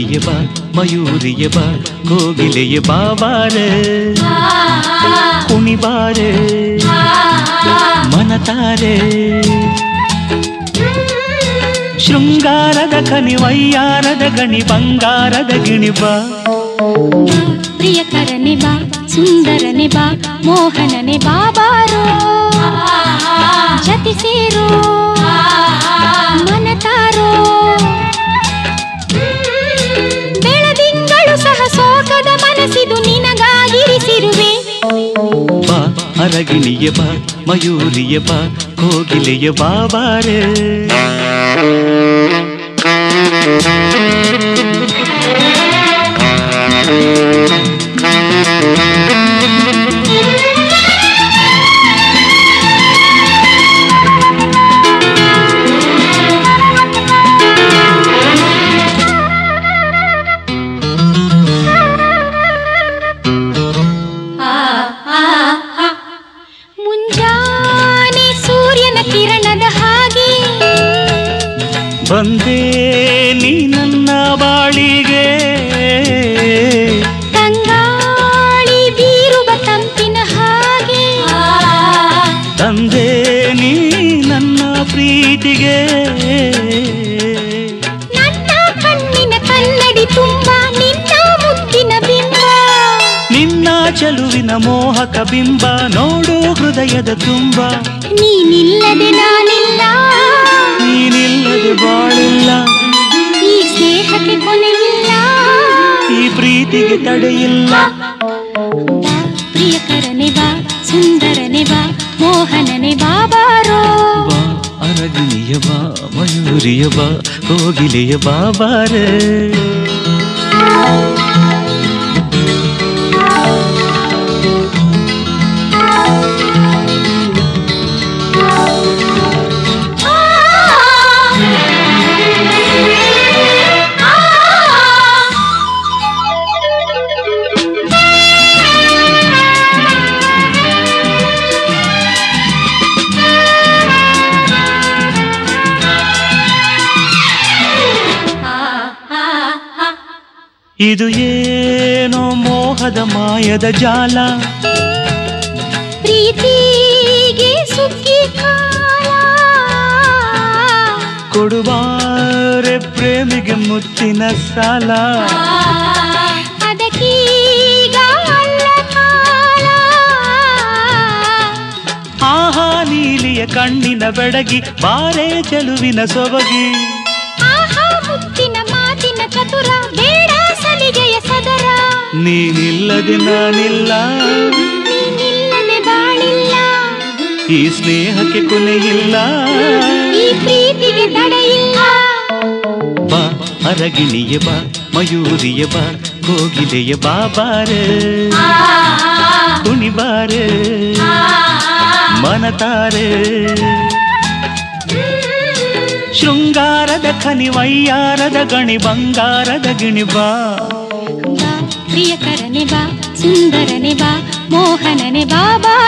ಅರಗಿಣಿಯ ಬಾ ಮಯೂರಿಯ ಬಾ ಕೋಗಿಲೆಯ ಬಾಬಾರ ಕುಣಿಬಾರ ಮನತಾರೆ ಶೃಂಗಾರದ ಕನಿ ವಯ್ಯಾರದ ಗಣಿ ಬಂಗಾರದ ಗಿಣಿ ಬಾ ಪ್ರಿಯಕರನೆ ಬಾ ಸುಂದರನೆ ಬಾ ಮೋಹನನೆ ಬಾಬಾರೋ ಜತಿ ಸೇರೋ ಮನತಾರೋ ಬೆಳದಿಂಗಳು ಸಹ ಸೋಕದ ಮನಸ್ಸಿದು ನಿನಗಾಗಿರಿಸಿರುವೆ ಬಾ ಅರಗಿಣಿಯ ಬಾ ಮಯೂರಿಯ ಬಾ ಕೋಗಿಲೆಯ ಬಾಬಾರ ಮುಂಜಾನೆ ಸೂರ್ಯನ ಕಿರಣದ ಹಾಗೆ ಬಂದೇ ನೀ ನನ್ನ ಬಾಳಿಗೆ ತಂಗಾಳಿ ಬೀರುವ ತಂಪಿನ ಹಾಗೆ ತಂದೆ ನೀ ನನ್ನ ಪ್ರೀತಿಗೆ ನನ್ನ ಕಣ್ಣಿನ ಕನ್ನಡಿ ತುಂಬ ನಿನ್ನ ಮುದ್ದಿನ ಬಿಂಬ ನಿನ್ನ ಚೆಲುವಿನ ಮೋಹಕ ಬಿಂಬ ನೋಡು ಹೃದಯದ ತುಂಬ ನೀನಿಲ್ಲದೆ ನಾನಿಲ್ಲ ನೀನಿಲ್ಲದೆ ಬಾಳಿಲ್ಲ ಈ ಸ್ನೇಹಕ್ಕೆ ಕೊನೆಯಿಲ್ಲ ಈ ಪ್ರೀತಿಗೆ ತಡೆಯಿಲ್ಲ ಬಾ ಪ್ರಿಯಕರನೆ ಬಾ ಸುಂದರನೆ ಬಾ ಮೋಹನನೆ ಬಾಬಾರೋ ಬಾ ಅರಗಿಣಿಯ ಬಾ ಮಯೂರಿಯ ಬಾ ಕೋಗಿಲೆಯ ಬಾಬಾರ ಇದು ಏನೋ ಮೋಹದ ಮಾಯದ ಜಾಲ ಪ್ರೀತಿಗೆ ಸುಗ್ಗಿ ಕಾಲ ಕೊಡುವಾರೆ ಪ್ರೇಮಿಗೆ ಮುತ್ತಿನ ಸಾಲ ಅದಕ್ಕೀಗ ಅಲ್ಲ ಕಾಲ ಆಹಾ ನೀಲಿಯ ಕಣ್ಣಿನ ಬೆಡಗಿ ಬಾರೆ ಚೆಲುವಿನ ಸೊಬಗಿ ಆಹಾ ಮುತ್ತಿನ ಮಾತಿನ ಚತುರ ಬೇಡ ಸಲಿಗೆಯ ಸದರ ನೀನಿಲ್ಲದೆ ನಾನಿಲ್ಲ ನೀನಿಲ್ಲದೆ ಬಾಳಿಲ್ಲ ಈ ಸ್ನೇಹಕ್ಕೆ ಕೊನೆಯಿಲ್ಲ ಈ ಪ್ರೀತಿಗೆ ತಡೆಯಿಲ್ಲ ಬಾ ಅರಗಿಣಿಯ ಬಾ ಮಯೂರಿಯ ಬಾ ಕೋಗಿಲೆಯ ಬಾಬಾರ ಕುಣಿಬಾರ ಮನತಾರೆ ಶೃಂಗಾರದ ಖನಿ ವಯ್ಯಾರದ ಗಣಿ ಬಂಗಾರದ ಗಿಣಿ ಬಾ ಬಾ ಪ್ರಿಯಕರನೆ ಬಾ ಸುಂದರನೆ ಬಾ ಮೋಹನನೆ ಬಾಬಾ